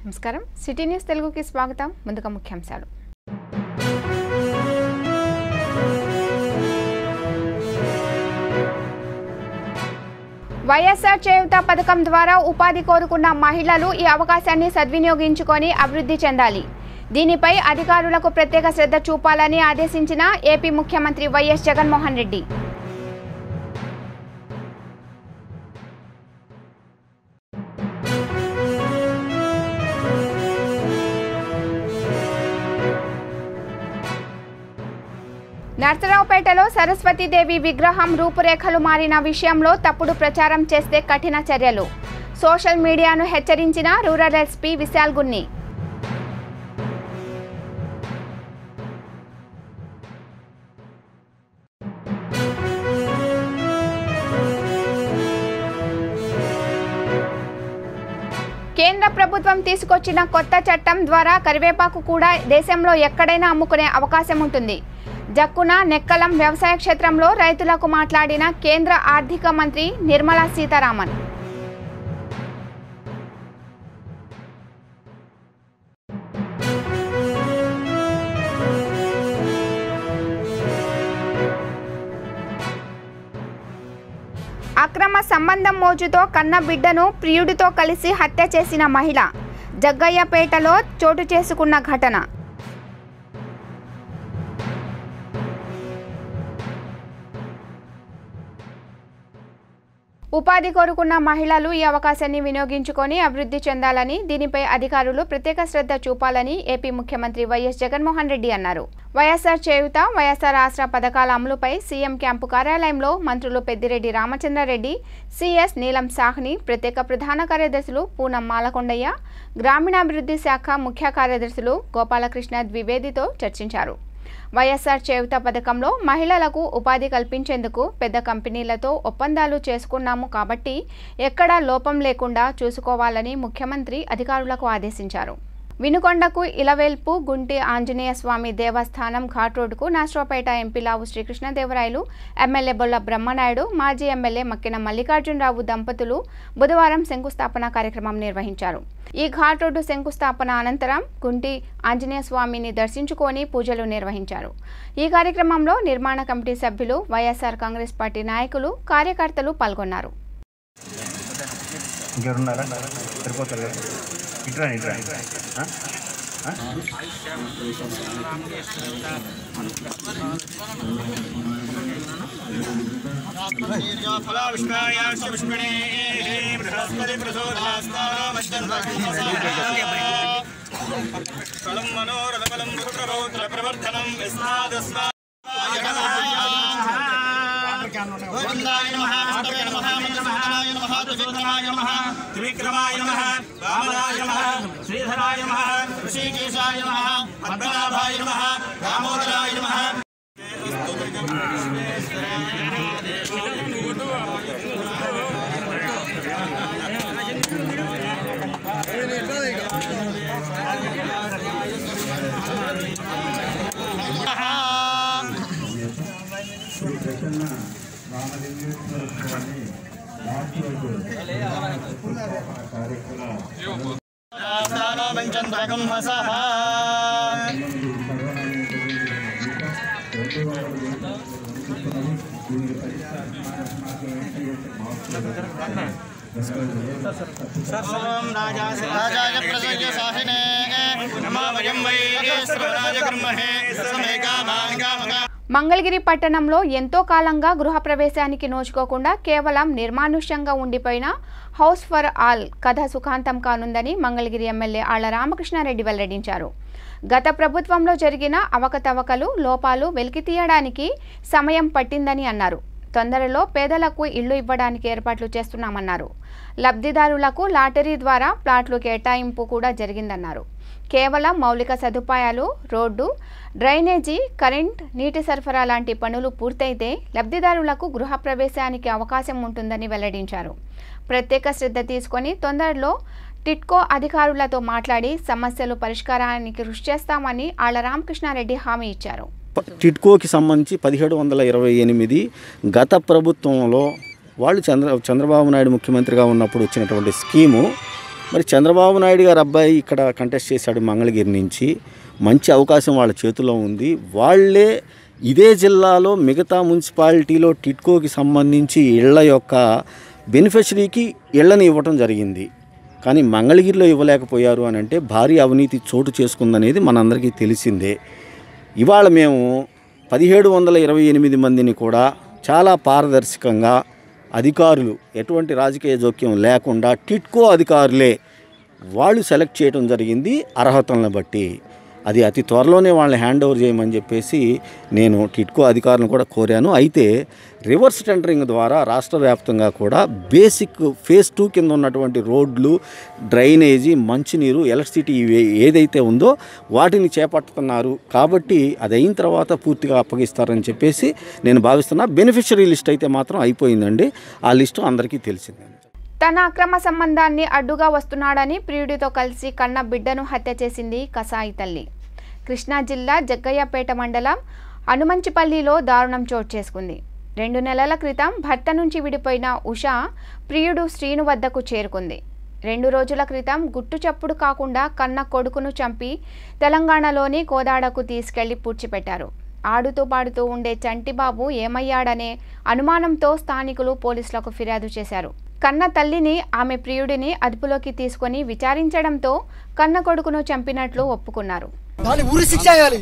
నమస్కారం city news తెలుగుకి స్వాగతం ముందుగా ముఖ్యాంశాలు వైఎస్ఆర్ చేయుత పథకం ద్వారా ఉపాధి కోరుకున్న మహిళలు ఈ అవకాశాన్ని సద్వినియోగించుకొని అభివృద్ధి చెందాలి దీనిపై అధికారులకు ప్రత్యేక శ్రద్ధ చూపాలని ఆదేశించిన ఏపీ ముఖ్యమంత్రి వైఎస్ జగన్మోహన్ రెడ్డి నర్సరావుపేటలో సరస్వతీదేవి విగ్రహం రూపురేఖలు మారిన విషయంలో తప్పుడు ప్రచారం చేస్తే కఠిన చర్యలు సోషల్ మీడియాను హెచ్చరించిన రూరల్ ఎస్పీ విశాల్ గున్ని కేంద్ర ప్రభుత్వం తీసుకొచ్చిన కొత్త చట్టం ద్వారా కరివేపాకు కూడా దేశంలో ఎక్కడైనా అమ్ముకునే అవకాశం ఉంటుంది జక్కున నెక్కలం వ్యవసాయ క్షేత్రంలో రైతులకు మాట్లాడిన కేంద్ర ఆర్థిక మంత్రి నిర్మలా సీతారామన్ అక్రమ సంబంధం మోజుతో కన్న బిడ్డను ప్రియుడితో కలిసి హత్య చేసిన మహిళ జగ్గయ్యపేటలో చోటు చేసుకున్న ఘటన ఉపాధి కోరుకున్న మహిళలు ఈ అవకాశాన్ని వినియోగించుకొని అభివృద్ధి చెందాలని దీనిపై అధికారులు ప్రత్యేక శ్రద్ధ చూపాలని ఏపీ ముఖ్యమంత్రి వైఎస్ జగన్మోహన్ రెడ్డి అన్నారు వైఎస్ఆర్ చేయుత వైఎస్ఆర్ ఆసరా పథకాల అమలుపై సీఎం క్యాంపు కార్యాలయంలో మంత్రులు పెద్దిరెడ్డి రామచంద్రారెడ్డి సిఎస్ నీలం సాహ్ని ప్రత్యేక ప్రధాన కార్యదర్శులు పూనం మాలకొండయ్య గ్రామీణాభివృద్ధి శాఖ ముఖ్య కార్యదర్శులు గోపాలకృష్ణ ద్వివేదితో చర్చించారు వైఎస్ఆర్ చేయుత పథకంలో మహిళలకు ఉపాధి కల్పించేందుకు పెద్ద కంపెనీలతో ఒప్పందాలు చేసుకున్నాము కాబట్టి ఎక్కడా లోపం లేకుండా చూసుకోవాలని ముఖ్యమంత్రి అధికారులకు ఆదేశించారు వినుకొండకు ఇలవేల్పు గుంటి ఆంజనేయ స్వామి దేవస్థానం ఘాట్ రోడ్డుకు నాశ్రోపేట ఎంపీ లావు శ్రీకృష్ణదేవరాయలు ఎమ్మెల్యే బొల్ల బ్రహ్మనాయుడు మాజీ ఎమ్మెల్యే మక్కిన మల్లికార్జునరావు దంపతులు బుధవారం శంకుస్థాపన కార్యక్రమం నిర్వహించారు ఈ ఘాట్ రోడ్డు శంకుస్థాపన అనంతరం గుంటి ఆంజనేయ స్వామిని దర్శించుకొని పూజలు నిర్వహించారు ఈ కార్యక్రమంలో నిర్మాణ కమిటీ సభ్యులు వైఎస్ఆర్ కాంగ్రెస్ పార్టీ నాయకులు కార్యకర్తలు పాల్గొన్నారు ఇంకెవరున్నారా సరిపోతారు కదా ఇట్రా ఇట్రా ఆ? ఆ? ఫలం మనోరథఫలం పుత్రపౌత్ర ప్రవర్ధనం విస్మాదస్మా గోవిందాయ నమః మండవే నమః మంత్రసూదనాయ నమః త్రివిక్రమాయ నమః త్రివిక్రమాయ నమః వామనాయ నమః శ్రీధరాయ నమః ఋషికేశాయ నమః పద్మనాభాయ నమః దామోదరాయ నమః దానో పంచంతకం హసః ఓం రాజాయ రాజాయ ప్రసయ్య సాహినే నమో వయం వై శ్రవణాయ కర్మహే సమేకా మాలికామకా మంగళగిరి పట్టణంలో ఎంతో కాలంగా గృహప్రవేశానికి నోచుకోకుండా కేవలం నిర్మానుష్యంగా ఉండిపోయిన హౌస్ ఫర్ ఆల్ కథ సుఖాంతం కానుందని మంగళగిరి ఎమ్మెల్యే ఆళ్ల రామకృష్ణారెడ్డి వెల్లడించారు గత ప్రభుత్వంలో జరిగిన అవకతవకలు లోపాలు వెలికితీయడానికి సమయం పట్టిందని అన్నారు తొందరలో పేదలకు ఇళ్లు ఇవ్వడానికి ఏర్పాట్లు చేస్తున్నామన్నారు లబ్ధిదారులకు లాటరీ ద్వారా ప్లాట్లు కేటాయింపు కూడా జరిగిందన్నారు కేవలం మౌలిక సదుపాయాలు రోడ్డు డ్రైనేజీ కరెంట్ నీటి సరఫరా లాంటి పనులు పూర్తయితే లబ్ధిదారులకు గృహప్రవేశానికి అవకాశం ఉంటుందని వెల్లడించారు ప్రత్యేక శ్రద్ధ తీసుకొని తొందరలో టిట్కో అధికారులతో మాట్లాడి సమస్యలు పరిష్కారానికి కృషి చేస్తామని ఆళ్ల రామకృష్ణారెడ్డి హామీ ఇచ్చారు టిట్కోకి సంబంధించి పదిహేడు వందల ఇరవై ఎనిమిది గత ప్రభుత్వంలో వాళ్ళు చంద్ర చంద్రబాబు నాయుడు ముఖ్యమంత్రిగా ఉన్నప్పుడు వచ్చినటువంటి స్కీము మరి చంద్రబాబు నాయుడు గారు అబ్బాయి ఇక్కడ కంటెస్ట్ చేశాడు మంగళగిరి నుంచి మంచి అవకాశం వాళ్ళ చేతిలో ఉంది వాళ్ళే ఇదే జిల్లాలో మిగతా మున్సిపాలిటీలో టిట్కోకి సంబంధించి ఇళ్ల యొక్క బెనిఫిషరీకి ఇళ్ళని ఇవ్వటం జరిగింది కానీ మంగళగిరిలో ఇవ్వలేకపోయారు అని అంటే భారీ అవినీతి చోటు చేసుకుందనేది మనందరికీ తెలిసిందే ఇవాళ మేము పదిహేడు వందల ఇరవై ఎనిమిది మందిని కూడా చాలా పారదర్శకంగా అధికారులు ఎటువంటి రాజకీయ జోక్యం లేకుండా టిట్కో అధికారులే వాళ్ళు సెలెక్ట్ చేయడం జరిగింది అర్హతలను బట్టి అది అతి త్వరలోనే వాళ్ళని హ్యాండ్ ఓవర్ చేయమని చెప్పేసి నేను టిట్కో అధికారులను కూడా కోరాను అయితే రివర్స్ టెండరింగ్ ద్వారా రాష్ట్ర వ్యాప్తంగా కూడా బేసిక్ ఫేజ్ టూ కింద ఉన్నటువంటి రోడ్లు డ్రైనేజీ మంచినీరు ఎలక్ట్రిసిటీ ఇవి ఏదైతే ఉందో వాటిని చేపడుతున్నారు కాబట్టి అది అయిన తర్వాత పూర్తిగా అప్పగిస్తారని చెప్పేసి నేను భావిస్తున్నా బెనిఫిషరీ లిస్ట్ అయితే మాత్రం అయిపోయిందండి ఆ లిస్టు అందరికీ తెలిసిందండి తన అక్రమ సంబంధాన్ని అడ్డుగా వస్తున్నాడని ప్రియుడితో కలిసి కన్న బిడ్డను హత్య చేసింది కసాయి తల్లి కృష్ణా జిల్లా జగ్గయ్యపేట మండలం అనుమంచిపల్లిలో దారుణం చోటు చేసుకుంది రెండు నెలల క్రితం భర్త నుంచి విడిపోయిన ఉష ప్రియుడు శ్రీను వద్దకు చేరుకుంది రెండు రోజుల క్రితం గుట్టు చప్పుడు కాకుండా కన్న కొడుకును చంపి తెలంగాణలోని కోదాడకు తీసుకెళ్లి పూడ్చిపెట్టారు ఆడుతూ పాడుతూ ఉండే చంటిబాబు ఏమయ్యాడనే అనుమానంతో స్థానికులు పోలీసులకు ఫిర్యాదు చేశారు కన్న తల్లిని ఆమె ప్రియుడిని అదుపులోకి తీసుకొని విచారించడంతో కన్న కొడుకును చంపినట్లు ఒప్పుకున్నారు దాని ఊరి శిక్ష వేయాలి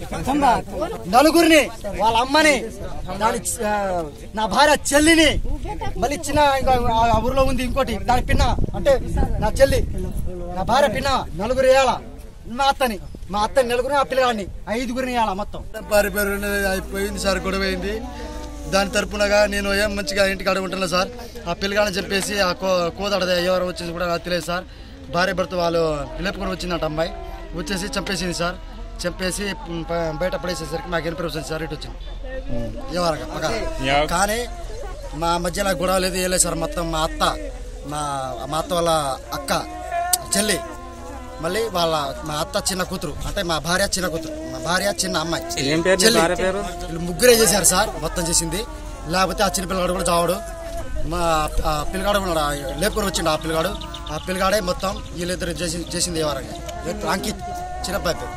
నలుగురిని వాళ్ళ అమ్మని దాని ఆ, నా భార్య చెల్లిని మళ్ళీ చిన్న ఇంకా ఆ ఊరిలో ఉంది ఇంకోటి దాని పిన్న అంటే నా చెల్లి నా భార్య పిన్న నలుగురు వేయాల మా అత్తని మా అత్తని నలుగురిని ఆ పిల్లగాడిని ఐదుగురిని వేయాల మొత్తం పారిపోయారు అయిపోయింది సార్ గొడవ అయింది దాని తరపునగా నేను ఏం మంచిగా ఇంటికి అడుగుంటున్నా సార్ ఆ పిల్లగాని చెప్పేసి ఆ కో కోదాడ ఎవరు వచ్చింది కూడా నాకు తెలియదు సార్ భార్య భర్త వాళ్ళు లేపుకొని వచ్చిందంట అమ్మాయి వచ్చేసి చంపేసింది సార్ చంపేసి ప- బయట పడేసేసరికి మాకు ఇన్ఫర్మేషన్ సార్ ఇటు వచ్చింది ఎవరగా పక్క. కానీ మా మధ్యలో గొడవ లేదు ఏం లేదు సార్ మొత్తం మా అత్త మా మా అత్త వాళ్ళ అక్క చెల్లి మళ్ళీ వాళ్ళ మా అత్త చిన్న కూతురు అంటే మా భార్య చిన్న కూతురు మా భార్య చిన్న అమ్మాయి చెల్లి వీళ్ళు ముగ్గురే చేశారు సార్ మొత్తం చేసింది లేకపోతే ఆ చిన్న పిల్లగాడు కూడా చావడు మా ఆ పిల్లగాడు ఉన్నాడు ఆ లేపుకొని వచ్చిండు ఆ పిల్లగాడు ఆ పిల్లగాడే మొత్తం వీళ్ళిద్దరు చేసి చేసింది ఎవరంగా అంకిత్ చిన్న అబ్బాయి పేరు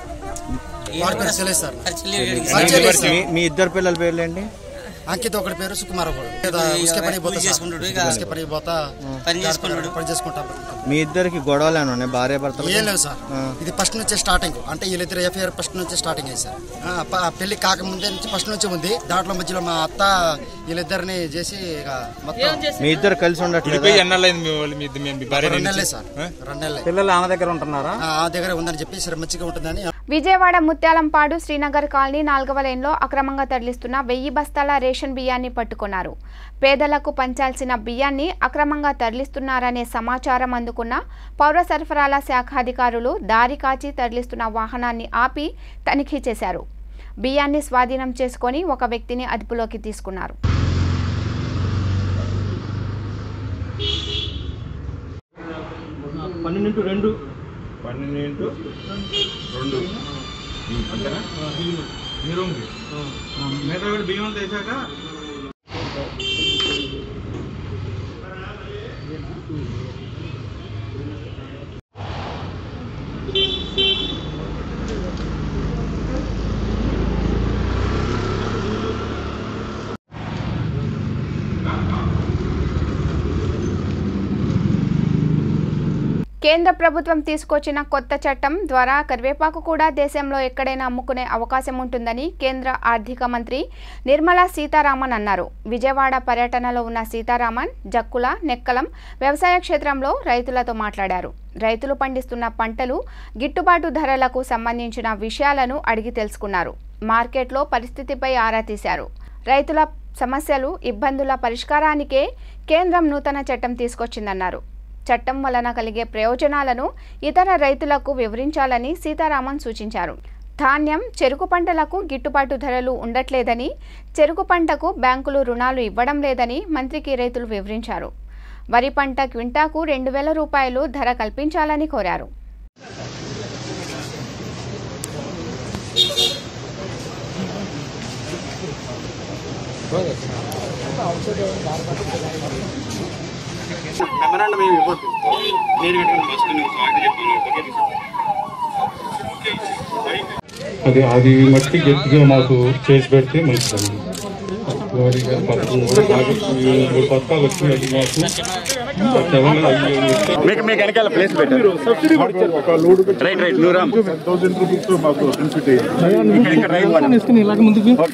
వాడి పేరు తెలియదు సార్ వాడి తెలియదు సార్. మీ ఇద్దరు పిల్లల పేర్లేండి అంకిత్ ఒకటి పేరు సుకుమార్ ఒకడు లేదా ఉసుకే పని పోతా సార్. ఉసుకే పని పోతా పని చేసుకుంటాడు పని చేసుకుంటాం మీ ఇద్దరికి గొడవలు ఏమైనా ఉన్నాయి భార్య భర్తలు ఏం లేవు సార్ ఇది ఫస్ట్ నుంచే స్టార్టింగ్ అంటే వీళ్ళిద్దరు ఎఫ్ఐఆర్ ఫస్ట్ నుంచే స్టార్టింగ్ అయ్యి సార్ ఆ, ప- పెళ్లి కాకముందే నుంచి ఫస్ట్ నుంచి ఉంది దాంట్లో మధ్యలో మా అత్త వీళ్ళిద్దరిని చేసి ఇక మొత్తం మీ ఇద్దరు కలిసి ఉండట్లేదు విడిపోయి ఎన్నాళ్ళైంది మీ వాళ్ళు మీ ఇద్దరు- మీ భార్య రెండు నుంచి? నెలలే సార్ రెండు నెలలే పిల్లలు ఆమె దగ్గర ఉంటున్నారా ఆ ఆ దగ్గర ఉందని చెప్పి సరే మంచిగా ఉంటుందని విజయవాడ ముత్యాలంపాడు శ్రీనగర్ కాలనీ నాలుగవ లైన్లో అక్రమంగా తరలిస్తున్న వెయ్యి బస్తాల రేషన్ బియ్యాన్ని పట్టుకున్నారు పేదలకు పంచాల్సిన బియ్యాన్ని అక్రమంగా తరలిస్తున్నారనే సమాచారం అందుకున్న పౌర సరఫరాల శాఖ అధికారులు దారి కాచి తరలిస్తున్న వాహనాన్ని ఆపి తనిఖీ చేశారు బియ్యాన్ని స్వాధీనం చేసుకొని ఒక వ్యక్తిని అదుపులోకి తీసుకున్నారు పన్నెండు రెండు పన్నెండు రెండు అంతేనా మీ రూమ్కి మిగతా కూడా బియ్యం అంతా వేసాక కేంద్ర ప్రభుత్వం తీసుకొచ్చిన కొత్త చట్టం ద్వారా కరివేపాకు కూడా దేశంలో ఎక్కడైనా అమ్ముకునే అవకాశం ఉంటుందని కేంద్ర ఆర్థిక మంత్రి నిర్మలా సీతారామన్ అన్నారు విజయవాడ పర్యటనలో ఉన్న సీతారామన్ జక్కుల నెక్కలం వ్యవసాయ క్షేత్రంలో రైతులతో మాట్లాడారు రైతులు పండిస్తున్న పంటలు గిట్టుబాటు ధరలకు సంబంధించిన విషయాలను అడిగి తెలుసుకున్నారు మార్కెట్లో పరిస్థితిపై ఆరా తీశారు రైతుల సమస్యలు ఇబ్బందుల పరిష్కారానికే కేంద్రం నూతన చట్టం తీసుకొచ్చిందన్నారు చట్టం వలన కలిగే ప్రయోజనాలను ఇతర రైతులకు వివరించాలని సీతారామన్ సూచించారు ధాన్యం చెరుకు పంటలకు గిట్టుబాటు ధరలు ఉండట్లేదని చెరుకు పంటకు బ్యాంకులు రుణాలు ఇవ్వడం లేదని మంత్రికి రైతులు వివరించారు వరి పంట క్వింటాకు రెండు వేల రూపాయలు ధర కల్పించాలని కోరారు మెమరాండం ఏమి ఇవ్వద్దు నీరు కట్టుకుని మస్తు స్వాగతం చెప్పాను అది అది మట్టి గట్టిగా మాకు చేసి పెడితే మంచిదండి వారి పథకం కూడా బాగా మూడు పథకాలు వచ్చినాయి మాకు సెవెన్ మీకు మీకు వెనకాల ప్లేస్ పెట్టారు రైట్ రైట్ నువ్వు రామ్ థౌసండ్ రూపీస్ మాకు బెనిఫిట్ అయ్యింది ఇక్కడ ఇక్కడ రైట్ వన్.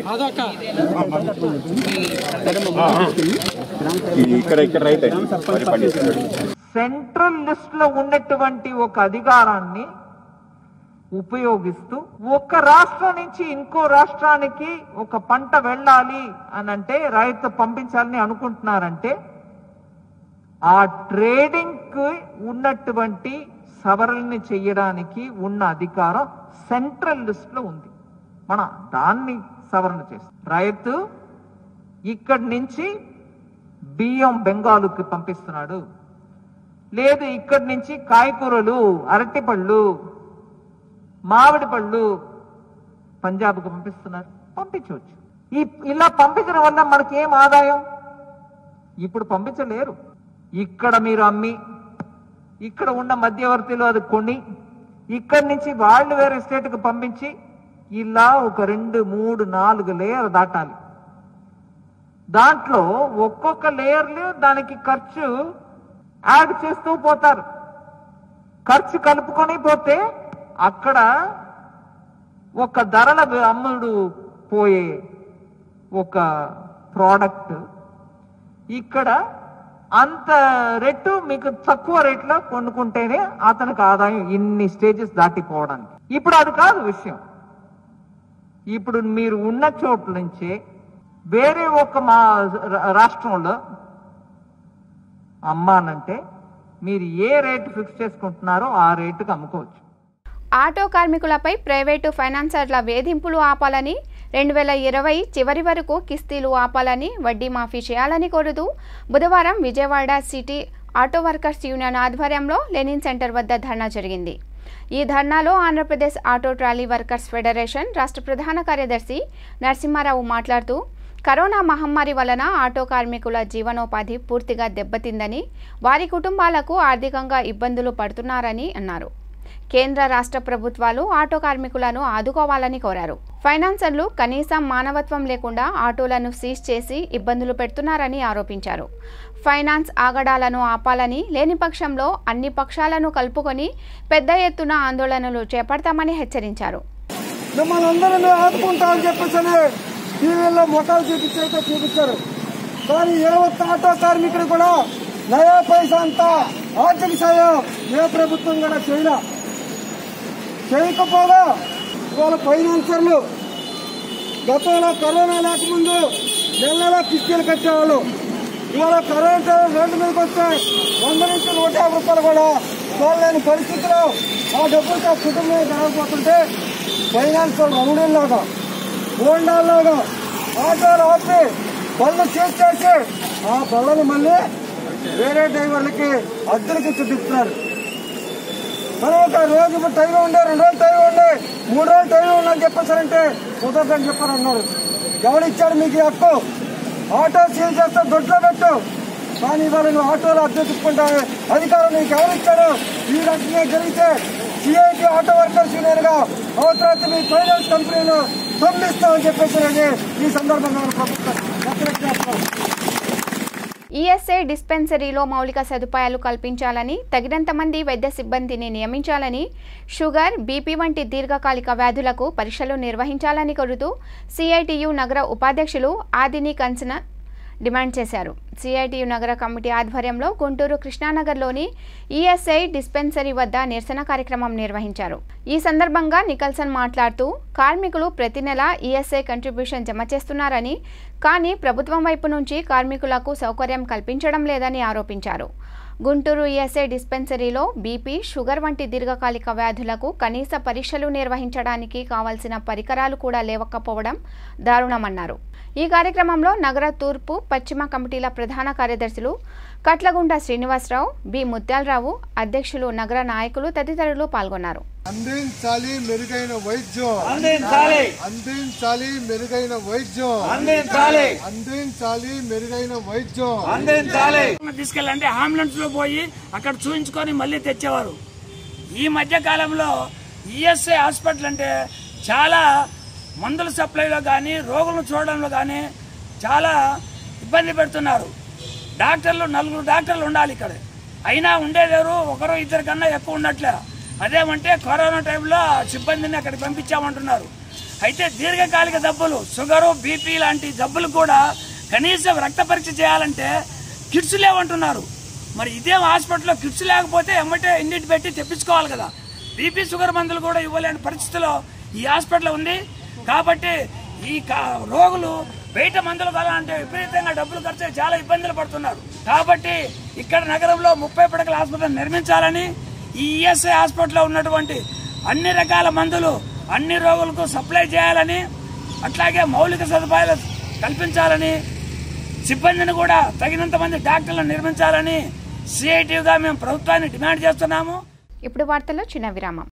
ఇక్కడ ఇక్కడ రైట్ వరి పండిస్తున్నాడు సెంట్రల్ లిస్ట్ లో ఉన్నటువంటి ఒక అధికారాన్ని ఉపయోగిస్తూ ఒక రాష్ట్రం నుంచి ఇంకో రాష్ట్రానికి ఒక పంట వెళ్ళాలి అని అంటే రైతు పంపించాలని అనుకుంటున్నారంటే ఆ ట్రేడింగ్ కి ఉన్నటువంటి సవరణని చెయ్యడానికి ఉన్న అధికారం సెంట్రల్ లిస్ట్ లో ఉంది మన దాన్ని సవరణ చేస్తాం రైతు ఇక్కడి నుంచి బియ్యం బెంగాలుకి పంపిస్తున్నాడు లేదు ఇక్కడి నుంచి కాయకూరలు అరటిపళ్ళు మామిడి పళ్ళు పంజాబ్కు పంపిస్తున్నారు పంపించవచ్చు ఈ ఇలా పంపించడం వల్ల మనకి ఏం ఆదాయం ఇప్పుడు పంపించలేరు ఇక్కడ మీరు అమ్మి ఇక్కడ ఉన్న మధ్యవర్తిలో అది కొని ఇక్కడి నుంచి వాళ్ళు వేరే స్టేట్కి పంపించి ఇలా ఒక రెండు మూడు నాలుగు లేయర్ దాటాలి దాంట్లో ఒక్కొక్క లేయర్లు దానికి ఖర్చు యాడ్ చేస్తూ పోతారు ఖర్చు కలుపుకొని పోతే అక్కడ ఒక ధరల అమ్ముడు పోయే ఒక ప్రోడక్ట్ ఇక్కడ అంత రేటు మీకు తక్కువ రేట్లో కొనుక్కుంటేనే అతనికి ఆదాయం ఇన్ని స్టేజెస్ దాటిపోవడానికి ఇప్పుడు అది కాదు విషయం ఇప్పుడు మీరు ఉన్న చోట్ల నుంచే వేరే ఒక మా రా- రాష్ట్రంలో అమ్మానంటే మీరు ఏ రేటు ఫిక్స్ చేసుకుంటున్నారో ఆ రేటుకి అమ్ముకోవచ్చు ఆటో కార్మికులపై ప్రైవేటు ఫైనాన్సర్ల వేధింపులు ఆపాలని రెండు వేల ఇరవై చివరి వరకు కిస్తీలు ఆపాలని వడ్డీ మాఫీ చేయాలని కోరుతూ బుధవారం Vijayawada city auto workers union ఆధ్వర్యంలో లెనిన్ సెంటర్ వద్ద ధర్నా జరిగింది ఈ ధర్నాలో Andhra Pradesh auto trolley workers federation రాష్ట్ర ప్రధాన కార్యదర్శి నరసింహారావు మాట్లాడుతూ కరోనా మహమ్మారి వలన ఆటో కార్మికుల జీవనోపాధి పూర్తిగా దెబ్బతిందని వారి కుటుంబాలకు ఆర్థికంగా ఇబ్బందులు పడుతున్నారని అన్నారు కేంద్ర రాష్ట్ర ప్రభుత్వాలు ఆటో కార్మికులను ఆదుకోవాలని కోరారు ఫైనాన్సర్లు కనీసం మానవత్వం లేకుండా ఆటోలను సీజ్ చేసి ఇబ్బందులు పెడుతున్నారని ఆరోపించారు ఫైనాన్స్ ఆగడాలను ఆపాలని లేని పక్షంలో అన్ని పక్షాలను కలుపుకొని పెద్ద ఎత్తున ఆందోళనలు చేపడతామని హెచ్చరించారు మిమ్మల్ని అందరినీ ఆదుకుంటామని చెప్పేసి టీవీల్లో మొక్కలు చూపించైతే చూపించారు కానీ ఏ ఒక్క ఆటో కార్మికుడు కూడా నయా పైసా అంతా ఆర్థిక సాయం ఏ ప్రభుత్వం కూడా చేయలే చేయకపోగా ఇవాళ ఫైనాన్సర్లు గతంలో కరోనా లేకముందు నెల నెల కిస్తీలు కట్టేవాళ్ళు ఇవాళ కరోనా రోడ్డు మీదకి వస్తే వంద నుంచి నూట యాభై రూపాయలు కూడా చూడలేని పరిస్థితిలో ఆ డబ్బులతో కుటుంబం గడవకపోతుంటే ఫైనాన్సర్ రౌడీల్లాగా గోండాల్లాగా ఆటోలు ఆపి బళ్ళు చేసి చేసి ఆ బళ్ళని మళ్ళీ వేరే డ్రైవర్లకి అద్దెలకి చూపిస్తున్నారు మనం ఒక రోజు టైం ఉండే రెండు రోజులు టైం ఉండే మూడు రోజులు టైం ఉందని చెప్పేసారంటే కుదరదని చెప్పారన్నారు ఎవరిచ్చాడు మీకు ఈ హక్కు ఆటో సీల్ చేస్తే దొడ్లో పెట్టు కానీ ఇవాళ నువ్వు ఆటోలో అద్దె తీసుకుంటావు అధికారం నీకు ఎవరిచ్చాడు ఈ రకంగా జరిగితే సిఐటి ఆటో వర్కర్స్ యూనియన్ గా అవసరమైతే మీ ఫైనాన్స్ కంపెనీలు స్తంభిస్తామని చెప్పేసి ఈ సందర్భంగా ప్రభుత్వం హెచ్చరిక చేస్తున్నాం ఈఎస్ఐ డిస్పెన్సరీలో మౌలిక సదుపాయాలు కల్పించాలని తగినంత మంది వైద్య సిబ్బందిని నియమించాలని షుగర్ బీపీ వంటి దీర్ఘకాలిక వ్యాధులకు పరీక్షలు నిర్వహించాలని కోరుతూ సిఐటియు నగర ఉపాధ్యక్షులు ఆదిని కన్సన డిమాండ్ చేశారు సిఐటియు నగర కమిటీ ఆధ్వర్యంలో గుంటూరు కృష్ణానగర్లోని ఈఎస్ఐ డిస్పెన్సరీ వద్ద నిరసన కార్యక్రమం నిర్వహించారు ఈ సందర్భంగా నికల్సన్ మాట్లాడుతూ కార్మికులు ప్రతి నెల ఈఎస్ఐ కంట్రిబ్యూషన్ జమ చేస్తున్నారని కానీ ప్రభుత్వం వైపు నుంచి కార్మికులకు సౌకర్యం కల్పించడం లేదని ఆరోపించారు గుంటూరు ఈఎస్ఐ డిస్పెన్సరీలో బీపీ షుగర్ వంటి దీర్ఘకాలిక వ్యాధులకు కనీస పరీక్షలు నిర్వహించడానికి కావాల్సిన పరికరాలు కూడా లేవకపోవడం దారుణమన్నారు ఈ కార్యక్రమంలో నగర తూర్పు పశ్చిమ కమిటీల ప్రధాన కార్యదర్శులు కట్లగుంట శ్రీనివాసరావు బి ముత్యాలరావు అధ్యక్షులు నగర నాయకులు తదితరులు పాల్గొన్నారు అందించాలి మెరుగైన వైద్యం అందించాలి. అందించాలి మెరుగైన వైద్యం అందించాలి. అందించాలి మెరుగైన వైద్యం తీసుకెళ్ళంటే అంబులెన్స్ లో పోయి అక్కడ చూయించుకొని మళ్ళీ తెచ్చేవారు ఈ మధ్య కాలంలో ఈఎస్ఐ హాస్పిటల్ అంటే చాలా మందుల సప్లైలో కానీ రోగులను చూడడంలో కానీ చాలా ఇబ్బంది పెడుతున్నారు డాక్టర్లు నలుగురు డాక్టర్లు ఉండాలి ఇక్కడ అయినా ఉండేదేరు ఒకరు ఇద్దరు కన్నా ఎక్కువ ఉండట్లే అదేమంటే కరోనా టైంలో ఆ సిబ్బందిని అక్కడికి పంపించామంటున్నారు అయితే దీర్ఘకాలిక జబ్బులు షుగరు బీపీ లాంటి జబ్బులు కూడా కనీసం రక్త పరీక్ష చేయాలంటే కిట్స్ లేవంటున్నారు మరి ఇదే హాస్పిటల్లో కిట్స్ లేకపోతే ఎమ్మటే ఇంటికి పెట్టి తెప్పించుకోవాలి కదా బీపీ షుగర్ మందులు కూడా ఇవ్వలేని పరిస్థితిలో ఈ హాస్పిటల్ ఉంది కాబట్టి ఈ కా- రోగులు బయట మందులు కొనాలంటే విపరీతంగా డబ్బులు ఖర్చు అయ్యి చాలా ఇబ్బందులు పడుతున్నారు కాబట్టి ఇక్కడ నగరంలో ముప్పై పడకల హాస్పిటల్ నిర్మించాలని ఈ ఈఎస్ఐ హాస్పిటల్లో ఉన్నటువంటి అన్ని రకాల మందులు అన్ని రోగులకు సప్లై చేయాలని అట్లాగే మౌలిక సదుపాయాలు కల్పించాలని సిబ్బందిని కూడా తగినంత మంది డాక్టర్లను నిర్మించాలని సిఐటిగా మేము ప్రభుత్వాన్ని డిమాండ్ చేస్తున్నాము ఇప్పుడు వార్తల్లో చిన్న విరామం